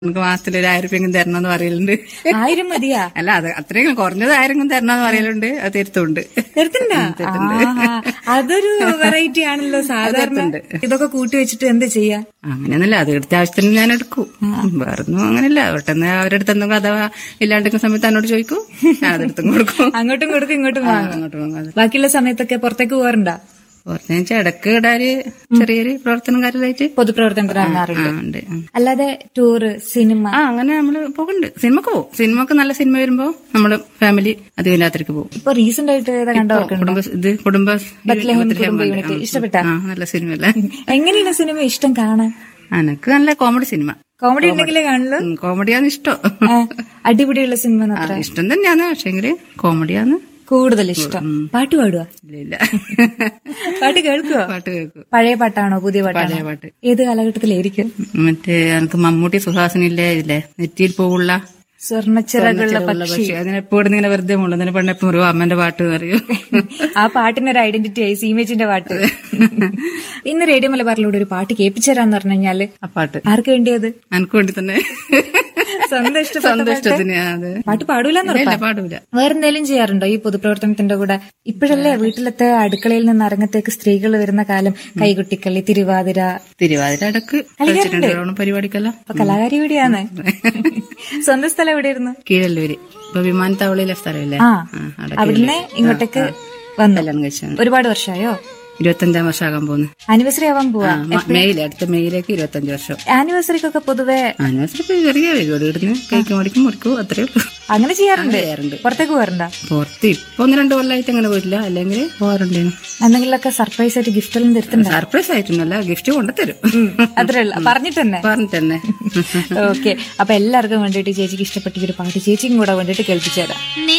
നമുക്ക് മാസത്തിൽ ഒരു ആയിരം രൂപയെങ്കിലും തരണമെന്ന് പറയലുണ്ട് ആയിരം മതിയാ അല്ല അത് അത്രയും കുറഞ്ഞത് ആയിരം തരണമെന്ന് പറയലുണ്ട് അത് തരുത്തുണ്ട് തരത്തിണ്ട അതൊരു വെറൈറ്റി ആണല്ലോ സാധാരണ ഇതൊക്കെ കൂട്ടി വെച്ചിട്ട് എന്താ ചെയ്യാ അങ്ങനെയൊന്നുമില്ല അത് എടുത്ത ആവശ്യത്തിന് ഞാൻ എടുക്കും വേറൊന്നും അങ്ങനെയല്ല പെട്ടെന്ന് അവരുടെ അടുത്ത് എന്തെങ്കിലും അഥവാ ഇല്ലാണ്ടിരിക്കുന്ന സമയത്ത് എന്നോട് ചോദിക്കും ഞാൻ അതെടുത്തും കൊടുക്കും അങ്ങോട്ടും കൊടുക്കും ഇങ്ങോട്ടും വാങ്ങും അങ്ങോട്ട് പോകും അത് ബാക്കിയുള്ള സമയത്തൊക്കെ പുറത്തേക്ക് പോകാറുണ്ടോ പുറത്തെന്ന് വെച്ചാൽ ഇടക്ക് ഇടാര് ചെറിയൊരു പ്രവർത്തനം കാര്യമായിട്ട് പൊതുപ്രവർത്തനത്തിന് ഇറങ്ങാറുണ്ട് ആ ഉണ്ട് ഉം. അല്ലാതെ ടൂറ് സിനിമ ആ അങ്ങനെ നമ്മള് പോകുന്നുണ്ട് സിനിമക്ക് പോകും സിനിമക്ക് നല്ല സിനിമ വരുമ്പോ നമ്മള് ഫാമിലി അധികം രാത്രിക്ക് പോകും ഇപ്പൊ റീസെന്റ് ആയിട്ട് ഏതാ കണ്ടോ കുടുംബ ഇത് കുടുംബ ബത്ലഹേം ബത്ലഹേം കുടുംബ ഉണ്ട്. യൂണിറ്റ് ആ. ഇഷ്ടപ്പെട്ടാ? ആ നല്ല സിനിമയല്ലേ എങ്ങനെയാണ് സിനിമ ഇഷ്ടം കാണാൻ എനക്ക് നല്ല കോമഡി സിനിമ കോമഡി ഉണ്ടെങ്കിലേ കാണുള്ളൂ ഉം, കോമഡിയാണ് ഇഷ്ടം ആ, അടിപൊളിയുള്ള സിനിമ ആ, മാത്രം ഇഷ്ടം തന്നെയാണ് പക്ഷെങ്കില് കോമഡിയാണ് കൂടുതൽ ഇഷ്ടം പാട്ട് പാടുക ഇല്ല ഇല്ല പാട്ട് കേൾക്കുവോ പാട്ട് കേൾക്കും പഴയ പാട്ടാണോ പുതിയ പാട്ടാണോ പഴയ പാട്ട് ഏത് കാലഘട്ടത്തിലായിരിക്കും മറ്റേ എനിക്ക് മമ്മൂട്ടി സുഹാസിനില്ലേ ഇല്ലേ നെറ്റിയിൽ പോവുള്ള സ്വർണ്ണച്ചിറകുള്ള പക്ഷി പക്ഷെ അതിനെപ്പോഴും ഇങ്ങനെ വെറുതെ മുള്ളുന്നതിന് പെണ്ണെപ്പം ഒരു അമ്മന്റെ പാട്ട് പറയൂ ആ പാട്ടിനൊരു ഐഡന്റിറ്റി ആയി സീമേജിന്റെ പാട്ട് ഇന്ന് റേഡിയോ മലബാറിലൂടെ ഒരു പാട്ട് കേൾപ്പിച്ചു തരാന്ന് പറഞ്ഞു കഴിഞ്ഞാല് ആ പാട്ട് ആർക്ക് വേണ്ടിയത് എനിക്ക് വേണ്ടി തന്നെ സ്വന്തം ഇഷ്ടപ്പെട്ട സ്വന്തം പാട്ട്? ഇഷ്ടത്തിന് അതെ പാട്ട് പാടൂലെന്ന് ഇല്ല ഉറപ്പാ പാടൂല വേറെന്തേലും ചെയ്യാറുണ്ടോ ഈ പൊതുപ്രവർത്തനത്തിന്റെ കൂടെ ഇപ്പോഴല്ലേ വീട്ടിലത്തെ അടുക്കളയിൽ നിന്ന് അരങ്ങത്തേക്ക് സ്ത്രീകൾ വരുന്ന കാലം കൈകുട്ടിക്കളി തിരുവാതിര തിരുവാതിര ഇടക്ക് കളിച്ചിട്ടുണ്ട് ഓണം പരിപാടിക്കെല്ലാം ഇപ്പൊ കലാകാരി എവിടെയാണ് സ്വന്തം സ്ഥലം എവിടെയായിരുന്നു കീഴല്ലൂര് ഇപ്പൊ വിമാനത്താവളിയിലെ സ്ഥലമില്ലേ ആ ആ, അവിടെ അവിടുന്ന് കീഴില്. ഇങ്ങോട്ടേക്ക് ആ, വന്നു കല്യാണം കഴിച്ചാണ് ഒരുപാട് വർഷമായോ ഇരുപത്തഞ്ചാം വർഷമാകാൻ പോകുന്നു ആനിവേഴ്സറി ആവാൻ പോവാ മെയ്യിൽ അടുത്ത മെയ്യിലേക്ക് ഇരുപത്തഞ്ച് വർഷം ആനിവേഴ്സറിക്കൊക്കെ പൊതുവെ ആനിവേഴ്സറി ചെറിയ പരിപാടി ഇടുന്നു കേക്ക് മേടിക്കും മുറിക്കും അത്രേ ഉള്ളൂ അങ്ങനെ ചെയ്യാറുണ്ട് ചെയ്യാറുണ്ട് പുറത്തേക്ക് പോകാറുണ്ടോ പുറത്ത് ഇപ്പൊ ഒന്ന് രണ്ട് കൊല്ലമായിട്ട് അങ്ങനെ പോയിട്ടില്ല അല്ലെങ്കിൽ പോകാറുണ്ടേനു എന്തെങ്കിലുമൊക്കെ സർപ്രൈസ് ആയിട്ട് ഗിഫ്റ്റ് എല്ലാം തരുത്തുണ്ടോ സർപ്രൈസ് ആയിട്ടൊന്നുമല്ല ഗിഫ്റ്റ് കൊണ്ടുതരും അത്രേ ഉള്ളൂ പറഞ്ഞിട്ട് തന്നെ പറഞ്ഞിട്ട് തന്നെ ഓക്കെ അപ്പൊ എല്ലാവർക്കും വേണ്ടിയിട്ട് ചേച്ചിക്ക് ഇഷ്ടപ്പെട്ട ഈ ഒരു പാട്ട് ചേച്ചിക്കും കൂടെ വേണ്ടിയിട്ട് കേൾപ്പിച്ചു തരാം നീ